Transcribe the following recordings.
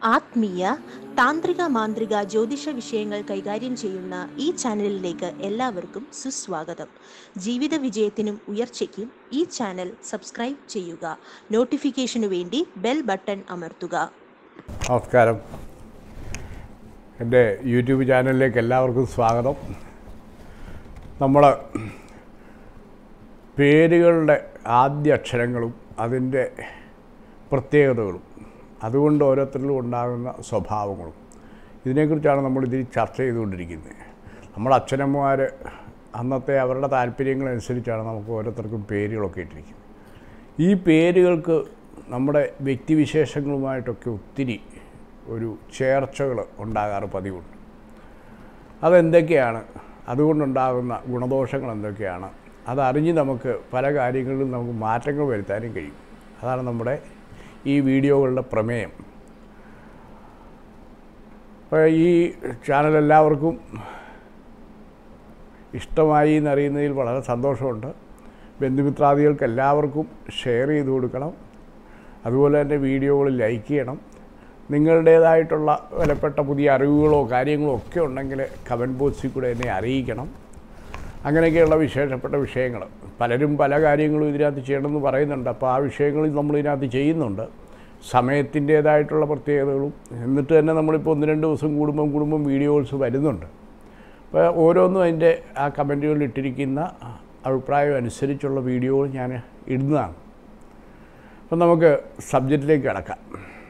ആത്മീയ താന്ത്രിക മാന്ത്രിക ജ്യോതിഷ വിഷയങ്ങൾ കൈകാര്യം ചെയ്യുന്ന ഈ ചാനലിലേക്ക് എല്ലാവർക്കും സുസ്വാഗതം ജീവിത വിജയത്തിനും ഉയർച്ചയ്ക്കും ഈ ചാനൽ സബ്സ്ക്രൈബ് ചെയ്യുക നോട്ടിഫിക്കേഷനു വേണ്ടി ബെൽ ബട്ടൺ അമർത്തുക നമസ്കാരം എൻ്റെ യൂട്യൂബ് ചാനലിലേക്ക് എല്ലാവർക്കും സ്വാഗതം നമ്മൾ പേരുകളുടെ ആദ്യ അക്ഷരങ്ങളും അതിൻ്റെ പ്രത്യേകതകളും അതുകൊണ്ട് ഓരോരുത്തരിലും ഉണ്ടാകുന്ന സ്വഭാവങ്ങളും ഇതിനെക്കുറിച്ചാണ് നമ്മൾ ഇതിൽ ചർച്ച ചെയ്തുകൊണ്ടിരിക്കുന്നത് നമ്മുടെ അച്ഛനമ്മമാർ അന്നത്തെ അവരുടെ താല്പര്യങ്ങളനുസരിച്ചാണ് നമുക്ക് ഓരോരുത്തർക്കും പേരുകളൊക്കെ ഇട്ടിരിക്കുന്നത് ഈ പേരുകൾക്ക് നമ്മുടെ വ്യക്തിവിശേഷങ്ങളുമായിട്ടൊക്കെ ഒത്തിരി ഒരു ചേർച്ചകൾ ഉണ്ടാകാറ് പതിവുണ്ട് അതെന്തൊക്കെയാണ് അതുകൊണ്ടുണ്ടാകുന്ന ഗുണദോഷങ്ങൾ എന്തൊക്കെയാണ് അതറിഞ്ഞ് നമുക്ക് പല കാര്യങ്ങളിലും നമുക്ക് മാറ്റങ്ങൾ വരുത്താനും കഴിയും അതാണ് നമ്മുടെ ഈ വീഡിയോകളുടെ പ്രമേയം അപ്പോൾ ഈ ചാനൽ എല്ലാവർക്കും ഇഷ്ടമായി എന്നറിയുന്നതിൽ വളരെ സന്തോഷമുണ്ട് ബന്ധുമിത്രാദികൾക്ക് എല്ലാവർക്കും ഷെയർ ചെയ്ത് കൊടുക്കണം അതുപോലെ തന്നെ വീഡിയോകൾ ലൈക്ക് ചെയ്യണം നിങ്ങളുടേതായിട്ടുള്ള വിലപ്പെട്ട പുതിയ അറിവുകളോ കാര്യങ്ങളോ ഒക്കെ ഉണ്ടെങ്കിൽ കമൻറ്റ് ബോക്സിൽ കൂടെ എന്നെ അറിയിക്കണം അങ്ങനെയൊക്കെയുള്ള വിശേഷപ്പെട്ട വിഷയങ്ങൾ പലരും പല കാര്യങ്ങളും ഇതിനകത്ത് ചെയ്യണമെന്ന് പറയുന്നുണ്ട് അപ്പോൾ ആ വിഷയങ്ങളിൽ നമ്മൾ ഇതിനകത്ത് ചെയ്യുന്നുണ്ട് സമയത്തിൻ്റേതായിട്ടുള്ള പ്രത്യേകതകളും എന്നിട്ട് തന്നെ നമ്മളിപ്പോൾ ഒന്ന് രണ്ട് ദിവസം കൂടുമ്പം കൂടുമ്പം വീഡിയോസ് വരുന്നുണ്ട് അപ്പോൾ ഓരോന്നും അതിൻ്റെ ആ കമൻറ്റുകളിൽ ഇട്ടിരിക്കുന്ന അഭിപ്രായം അനുസരിച്ചുള്ള വീഡിയോകൾ ഞാൻ ഇടുന്നതാണ് അപ്പം നമുക്ക് സബ്ജക്റ്റിലേക്ക് കിടക്കാം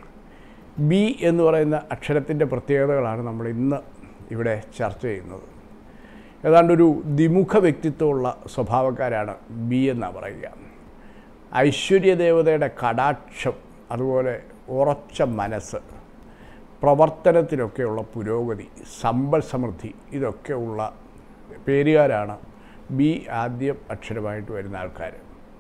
ബി എന്ന് പറയുന്ന അക്ഷരത്തിൻ്റെ പ്രത്യേകതകളാണ് നമ്മൾ ഇന്ന് ഇവിടെ ചർച്ച ചെയ്യുന്നത് ഏതാണ്ട് ഒരു ദ്വിമുഖ വ്യക്തിത്വമുള്ള സ്വഭാവക്കാരാണ് ബി എന്നാണ് പറയുക ഐശ്വര്യദേവതയുടെ കടാക്ഷം അതുപോലെ ഉറച്ച മനസ്സ് പ്രവർത്തനത്തിലൊക്കെയുള്ള പുരോഗതി സമ്പൽ സമൃദ്ധി ഇതൊക്കെയുള്ള പേരുകാരാണ് ബി ആദ്യം അക്ഷരമായിട്ട് വരുന്ന ആൾക്കാർ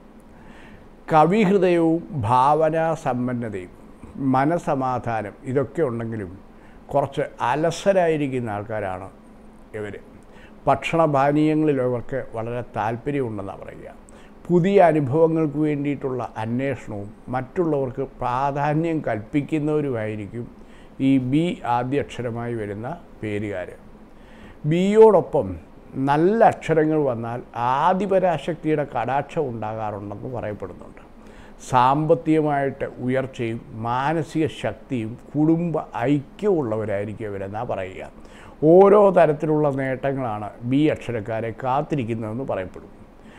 കവിഹൃദയവും ഭാവനാസമ്പന്നതയും മനസമാധാനം ഇതൊക്കെ ഉണ്ടെങ്കിലും കുറച്ച് അലസരായിരിക്കുന്ന ആൾക്കാരാണ് ഇവർ ഭക്ഷണപാനീയങ്ങളിൽ അവർക്ക് വളരെ താല്പര്യമുണ്ടെന്നാണ് പറയുക പുതിയ അനുഭവങ്ങൾക്ക് വേണ്ടിയിട്ടുള്ള അന്വേഷണവും മറ്റുള്ളവർക്ക് പ്രാധാന്യം കൽപ്പിക്കുന്നവരുമായിരിക്കും ഈ ബി ആദ്യ അക്ഷരമായി വരുന്ന പേരുകാർ ബിയോടൊപ്പം നല്ല അക്ഷരങ്ങൾ വന്നാൽ ആദിപരാശക്തിയുടെ കടാക്ഷം ഉണ്ടാകാറുണ്ടെന്ന് പറയപ്പെടുന്നുണ്ട് സാമ്പത്തികമായിട്ട് ഉയർച്ചയും മാനസിക ശക്തിയും കുടുംബ ഐക്യമുള്ളവരായിരിക്കും ഇവരെന്നാ പറയുക ഓരോ തരത്തിലുള്ള നേട്ടങ്ങളാണ് ബി അക്ഷരക്കാരെ കാത്തിരിക്കുന്നതെന്ന് പറയപ്പെടും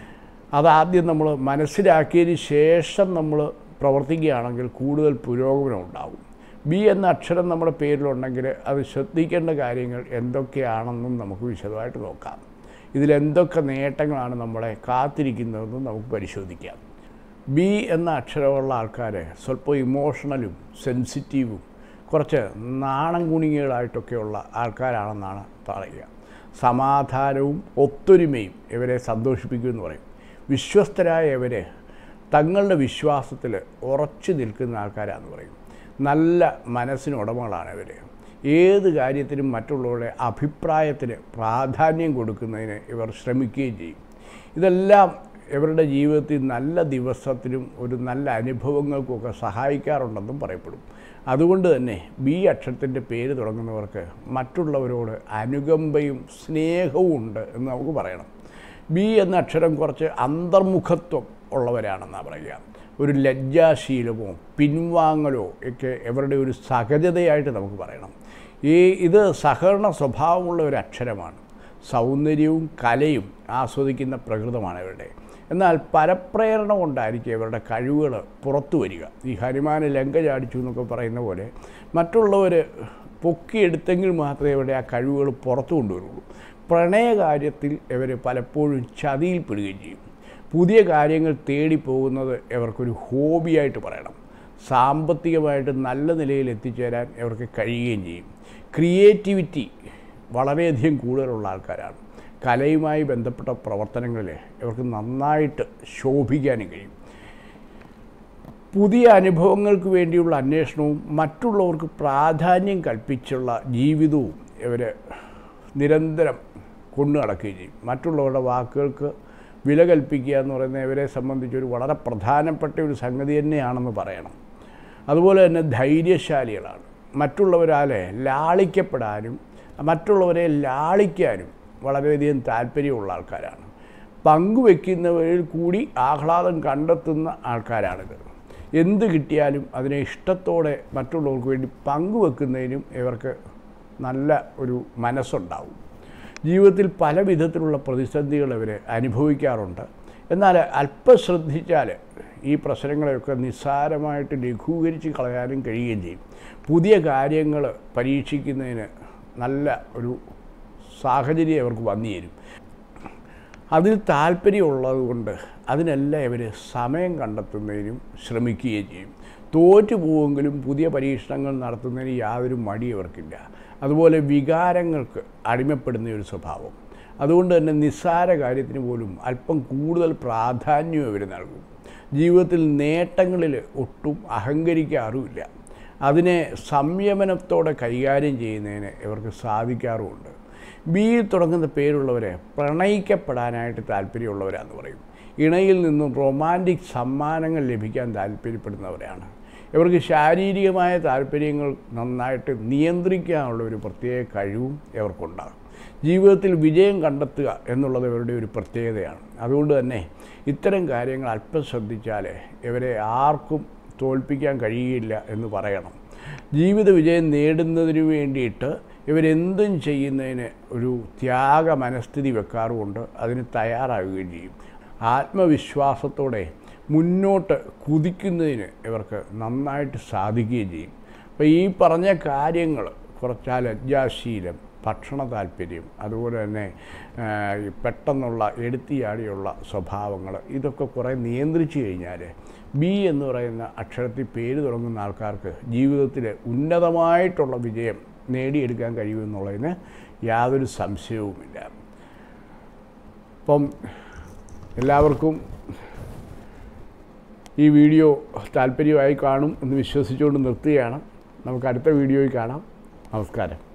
അതാദ്യം നമ്മൾ മനസ്സിലാക്കിയതിന് ശേഷം നമ്മൾ പ്രവർത്തിക്കുകയാണെങ്കിൽ കൂടുതൽ പുരോഗമനം ഉണ്ടാകും ബി എന്ന അക്ഷരം നമ്മുടെ പേരിലുണ്ടെങ്കിൽ അത് ശ്രദ്ധിക്കേണ്ട കാര്യങ്ങൾ എന്തൊക്കെയാണെന്നും നമുക്ക് വിശദമായിട്ട് നോക്കാം ഇതിലെന്തൊക്കെ നേട്ടങ്ങളാണ് നമ്മളെ കാത്തിരിക്കുന്നതെന്നും നമുക്ക് പരിശോധിക്കാം ബി എന്ന അക്ഷരമുള്ള ആൾക്കാർ സ്വല്പം ഇമോഷണലും സെൻസിറ്റീവും കുറച്ച് നാണം കുണികളായിട്ടൊക്കെയുള്ള ആൾക്കാരാണെന്നാണ് പറയുക സമാധാനവും ഒത്തൊരുമയും ഇവരെ സന്തോഷിപ്പിക്കുമെന്ന് പറയും വിശ്വസ്തരായ ഇവർ തങ്ങളുടെ വിശ്വാസത്തിൽ ഉറച്ചു നിൽക്കുന്ന ആൾക്കാരാണെന്ന് പറയും നല്ല മനസ്സിന് ഉടമകളാണ് ഇവർ ഏത് കാര്യത്തിനും മറ്റുള്ളവരുടെ അഭിപ്രായത്തിന് പ്രാധാന്യം കൊടുക്കുന്നതിന് ഇവർ ശ്രമിക്കുകയും ചെയ്യും ഇതെല്ലാം ഇവരുടെ ജീവിതത്തിൽ നല്ല ദിവസത്തിനും ഒരു നല്ല അനുഭവങ്ങൾക്കുമൊക്കെ സഹായിക്കാറുണ്ടെന്നും പറയപ്പെടും അതുകൊണ്ട് തന്നെ ബി അക്ഷരത്തിൻ്റെ പേര് തുടങ്ങുന്നവർക്ക് മറ്റുള്ളവരോട് അനുകമ്പയും സ്നേഹവും ഉണ്ട് എന്ന് നമുക്ക് പറയണം ബി എന്ന അക്ഷരം കുറച്ച് അന്തർമുഖത്വം ഉള്ളവരാണെന്നാണ് പറയുക ഒരു ലജ്ജാശീലമോ പിൻവാങ്ങലോ ഒക്കെ ഇവരുടെ ഒരു സഹജതയായിട്ട് നമുക്ക് പറയണം ഈ ഇത് സഹകരണ സ്വഭാവമുള്ള ഒരു അക്ഷരമാണ് സൗന്ദര്യവും കലയും ആസ്വദിക്കുന്ന പ്രകൃതമാണ് ഇവരുടെ എന്നാൽ പരപ്രേരണ കൊണ്ടായിരിക്കും ഇവരുടെ കഴിവുകൾ പുറത്തു വരിക ഈ ഹനുമാന് ലങ്ക ചാടിച്ചു എന്നൊക്കെ പറയുന്ന പോലെ മറ്റുള്ളവർ പൊക്കിയെടുത്തെങ്കിൽ മാത്രമേ ഇവരുടെ ആ കഴിവുകൾ പുറത്തു കൊണ്ടുവരുള്ളൂ പ്രണയകാര്യത്തിൽ ഇവർ പലപ്പോഴും ചതിയിൽപ്പെടുകയും ചെയ്യും പുതിയ കാര്യങ്ങൾ തേടി പോകുന്നത് ഇവർക്കൊരു ഹോബിയായിട്ട് പറയണം സാമ്പത്തികമായിട്ട് നല്ല നിലയിൽ എത്തിച്ചേരാൻ ഇവർക്ക് കഴിയുകയും ചെയ്യും ക്രിയേറ്റിവിറ്റി വളരെയധികം കൂടുതലുള്ള ആൾക്കാരാണ് കലയുമായി ബന്ധപ്പെട്ട പ്രവർത്തനങ്ങളിൽ ഇവർക്ക് നന്നായിട്ട് ശോഭിക്കാനും കഴിയും പുതിയ അനുഭവങ്ങൾക്ക് വേണ്ടിയുള്ള അന്വേഷണവും മറ്റുള്ളവർക്ക് പ്രാധാന്യം കൽപ്പിച്ചുള്ള ജീവിതവും ഇവർ നിരന്തരം കൊണ്ടു നടക്കുകയും ചെയ്യും മറ്റുള്ളവരുടെ വാക്കുകൾക്ക് വില കൽപ്പിക്കുക എന്ന് പറയുന്നത് ഇവരെ സംബന്ധിച്ചൊരു വളരെ പ്രധാനപ്പെട്ട ഒരു സംഗതി തന്നെയാണെന്ന് പറയണം അതുപോലെ തന്നെ ധൈര്യശാലികളാണ് മറ്റുള്ളവരാലെ ലാളിക്കപ്പെടാനും മറ്റുള്ളവരെ ലാളിക്കാനും വളരെയധികം താല്പര്യമുള്ള ആൾക്കാരാണ് പങ്കുവെക്കുന്നവരിൽ കൂടി ആഹ്ലാദം കണ്ടെത്തുന്ന ആൾക്കാരാണിത് എന്ത് കിട്ടിയാലും അതിനെ ഇഷ്ടത്തോടെ മറ്റുള്ളവർക്ക് വേണ്ടി പങ്കുവെക്കുന്നതിനും ഇവർക്ക് നല്ല ഒരു മനസ്സുണ്ടാവും ജീവിതത്തിൽ പല വിധത്തിലുള്ള പ്രതിസന്ധികൾ ഇവർ അനുഭവിക്കാറുണ്ട് എന്നാൽ അല്പം ശ്രദ്ധിച്ചാൽ ഈ പ്രശ്നങ്ങളെയൊക്കെ നിസ്സാരമായിട്ട് ലഘൂകരിച്ച് കളയാനും കഴിയുകയും ചെയ്യും പുതിയ കാര്യങ്ങൾ പരീക്ഷിക്കുന്നതിന് നല്ല ഒരു സാഹചര്യം അവർക്ക് വന്നു ചേരും അതിൽ താല്പര്യമുള്ളത് കൊണ്ട് അതിനെല്ലാം ഇവർ സമയം കണ്ടെത്തുന്നതിനും ശ്രമിക്കുകയും ചെയ്യും തോറ്റു പോവെങ്കിലും പുതിയ പരീക്ഷണങ്ങൾ നടത്തുന്നതിന് യാതൊരു മടി അവർക്കില്ല അതുപോലെ വികാരങ്ങൾക്ക് അടിമപ്പെടുന്ന ഒരു സ്വഭാവം അതുകൊണ്ട് തന്നെ നിസ്സാര കാര്യത്തിന് പോലും അല്പം കൂടുതൽ പ്രാധാന്യം ഇവർ നൽകും ജീവിതത്തിൽ നേട്ടങ്ങളിൽ ഒട്ടും അഹങ്കരിക്കാറുമില്ല അതിനെ സംയമനത്തോടെ കൈകാര്യം ചെയ്യുന്നതിന് ഇവർക്ക് സാധിക്കാറുമുണ്ട് ബിയിൽ തുടങ്ങുന്ന പേരുള്ളവരെ പ്രണയിക്കപ്പെടാനായിട്ട് താല്പര്യമുള്ളവരാന്ന് പറയും ഇണയിൽ നിന്നും റൊമാൻറ്റിക് സമ്മാനങ്ങൾ ലഭിക്കാൻ താല്പര്യപ്പെടുന്നവരാണ് ഇവർക്ക് ശാരീരികമായ താല്പര്യങ്ങൾ നന്നായിട്ട് നിയന്ത്രിക്കാനുള്ള ഒരു പ്രത്യേക കഴിവും ഇവർക്കുണ്ടാകും ജീവിതത്തിൽ വിജയം കണ്ടെത്തുക എന്നുള്ളത് ഇവരുടെ ഒരു പ്രത്യേകതയാണ് അതുകൊണ്ട് തന്നെ ഇത്തരം കാര്യങ്ങൾ അല്പം ശ്രദ്ധിച്ചാൽ ഇവരെ ആർക്കും തോൽപ്പിക്കാൻ കഴിയില്ല എന്ന് പറയണം ജീവിത വിജയം നേടുന്നതിന് വേണ്ടിയിട്ട് ഇവരെന്തും ചെയ്യുന്നതിന് ഒരു ത്യാഗ മനസ്ഥിതി വെക്കാറുമുണ്ട് അതിന് തയ്യാറാവുകയും ചെയ്യും ആത്മവിശ്വാസത്തോടെ മുന്നോട്ട് കുതിക്കുന്നതിന് ഇവർക്ക് നന്നായിട്ട് സാധിക്കുകയും ചെയ്യും അപ്പോൾ ഈ പറഞ്ഞ കാര്യങ്ങൾ കുറച്ച് ലജ്ജാശീലം ഭക്ഷണ താല്പര്യം അതുപോലെ തന്നെ ആ, ഈ പെട്ടെന്നുള്ള എടുത്തിയാടിയുള്ള സ്വഭാവങ്ങൾ ഇതൊക്കെ കുറേ നിയന്ത്രിച്ചു കഴിഞ്ഞാൽ ബി എന്ന് പറയുന്ന അക്ഷരത്തിൽ പേര് തുടങ്ങുന്ന ആൾക്കാർക്ക് ജീവിതത്തിൽ ഉന്നതമായിട്ടുള്ള വിജയം നേടിയെടുക്കാൻ കഴിയുമെന്നുള്ളതിന് യാതൊരു സംശയവുമില്ല അപ്പം എല്ലാവർക്കും ഈ വീഡിയോ താല്പര്യമായി കാണും എന്ന് വിശ്വസിച്ചുകൊണ്ട് നിർത്തുകയാണ് നമുക്ക് അടുത്ത വീഡിയോയിൽ കാണാം നമസ്കാരം